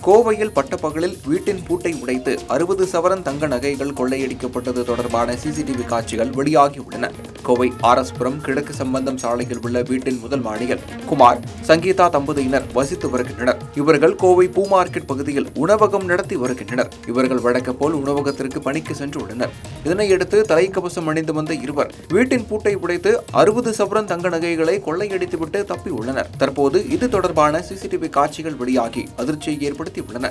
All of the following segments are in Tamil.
கோவையில் பட்டப்பகலில் வீட்டின் பூட்டை உடைத்து அறுபது சவரன் தங்க நகைகள் கொள்ளையடிக்கப்பட்டது தொடர்பான சிசிடிவி காட்சிகள் வெளியாகியுள்ளன கோவை ஆர்எஸ்புரம் கிழக்கு சம்பந்தம் சாலையில் உள்ள வீட்டின் முதல் மாடியில் குமார் சங்கீதா தம்பதியினர் வசித்து வருகின்றனர் இவர்கள் கோவை பூ மார்க்கெட் பகுதியில் உணவகம் நடத்தி வருகின்றனர் இவர்கள் வழக்கம் போல் உணவகத்திற்கு பணிக்கு சென்றுள்ளனர் இதனையடுத்து தலைக்கவசம் அணிந்து வந்த இருவர் வீட்டின் பூட்டை உடைத்து அறுபது சவரன் தங்க நகைகளை கொள்ளையடித்துவிட்டு தப்பியுள்ளனர் தற்போது இது தொடர்பான சிசிடிவி காட்சிகள் வெளியாகி அதிர்ச்சியை ஏற்படுத்தியுள்ளன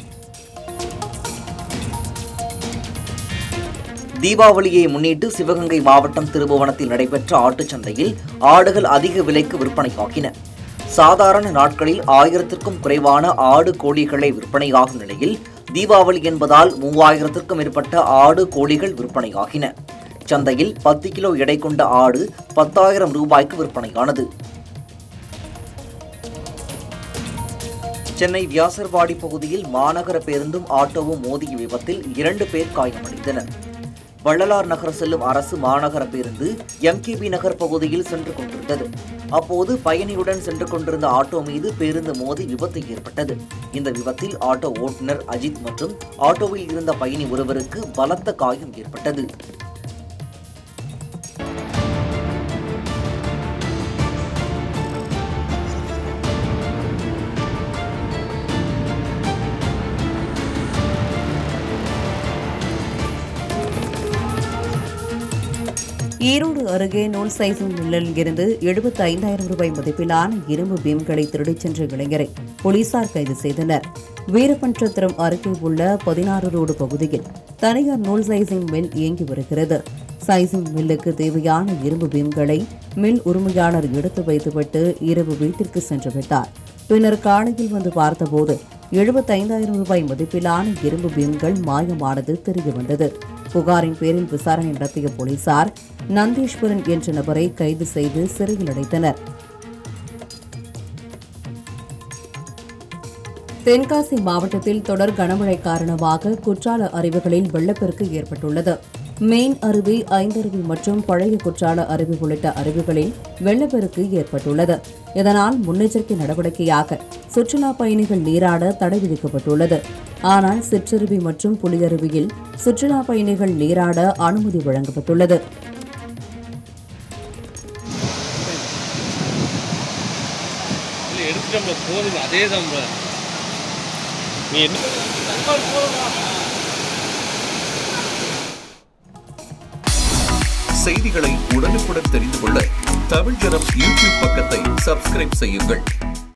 தீபாவளியை முன்னிட்டு சிவகங்கை மாவட்டம் திருபுவனத்தில் நடைபெற்ற ஆட்டுச் சந்தையில் ஆடுகள் அதிக விலைக்கு விற்பனையாகின சாதாரண நாட்களில் ஆயிரத்திற்கும் குறைவான ஆடு கோழிகளை விற்பனையாகும் நிலையில் தீபாவளி என்பதால் மூவாயிரத்திற்கும் மேற்பட்ட ஆடு கோழிகள் விற்பனையாகின சந்தையில் பத்து கிலோ எடை கொண்ட ஆடு பத்தாயிரம் ரூபாய்க்கு விற்பனையானது சென்னை வியாசர்பாடி பகுதியில் மாநகர பேருந்தும் ஆட்டோவும் மோதிய விபத்தில் இரண்டு பேர் காயமடைந்தனர் வள்ளலார் நகர் செல்லும் அரசு மாநகர பேருந்து எம்கேபி நகர் பகுதியில் சென்று கொண்டிருந்தது அப்போது பயணியுடன் சென்று கொண்டிருந்த ஆட்டோ மீது பேருந்து மோதி விபத்து ஏற்பட்டது இந்த விபத்தில் ஆட்டோ ஓட்டுநர் அஜித் மற்றும் ஆட்டோவில் இருந்த பயணி ஒருவருக்கு பலத்த காயம் ஏற்பட்டது ஈரோடு அருகே நூல் சைசிங் மில்லில் இருந்து எழுபத்தி ஐந்தாயிரம் ரூபாய் மதிப்பிலான இரும்பு பீம்களை திருடிச் சென்ற இளைஞரை போலீசார் கைது செய்தனர் வீரபஞ்சத்திரம் அருகே உள்ள பதினாறு ரோடு பகுதியில் தனியார் நூல் சைசிங் மில் இயங்கி வருகிறது சைசிங் மில்லுக்கு தேவையான இரும்பு பீம்களை மில் உரிமையாளர் எடுத்து வைத்துவிட்டு இரவு வீட்டிற்கு சென்று விட்டார் பின்னர் காலையில் வந்து பார்த்தபோது எழுபத்தைந்தாயிரம் ரூபாய் மதிப்பிலான இரும்பு பீம்கள் மாயமானது தெரியவந்தது புகாரின் பேரில் விசாரணை நடத்திய போலீசார் நந்தீஸ்வரன் என்ற நபரை கைது செய்து சிறையில் அடைத்தனர் தென்காசி மாவட்டத்தில் தொடர் கனமழை காரணமாக குற்றால அருவிகளில் வெள்ளப்பெருக்கு ஏற்பட்டுள்ளது மெயின் அருவி ஐந்தருவி மற்றும் பழைய குற்றால அருவி உள்ளிட்ட அருவிகளில் வெள்ளப்பெருக்கு ஏற்பட்டுள்ளது இதனால் முன்னெச்சரிக்கை நடவடிக்கையாக சுற்றுலா பயணிகள் நீராட தடை விதிக்கப்பட்டுள்ளது ஆனால் சிற்றருவி மற்றும் புலியருவியில் சுற்றுலா பயணிகள் நீராட அனுமதி வழங்கப்பட்டுள்ளது இல்லை எடுத்துட்டோம்ல போதும் அதே தான் நீ என்ன செய்திகளை உடனுக்குடன் தெரிந்து கொள்ள தமிழ் ஜனம் யூடியூப் பக்கத்தை சப்ஸ்கிரைப் செய்யுங்கள்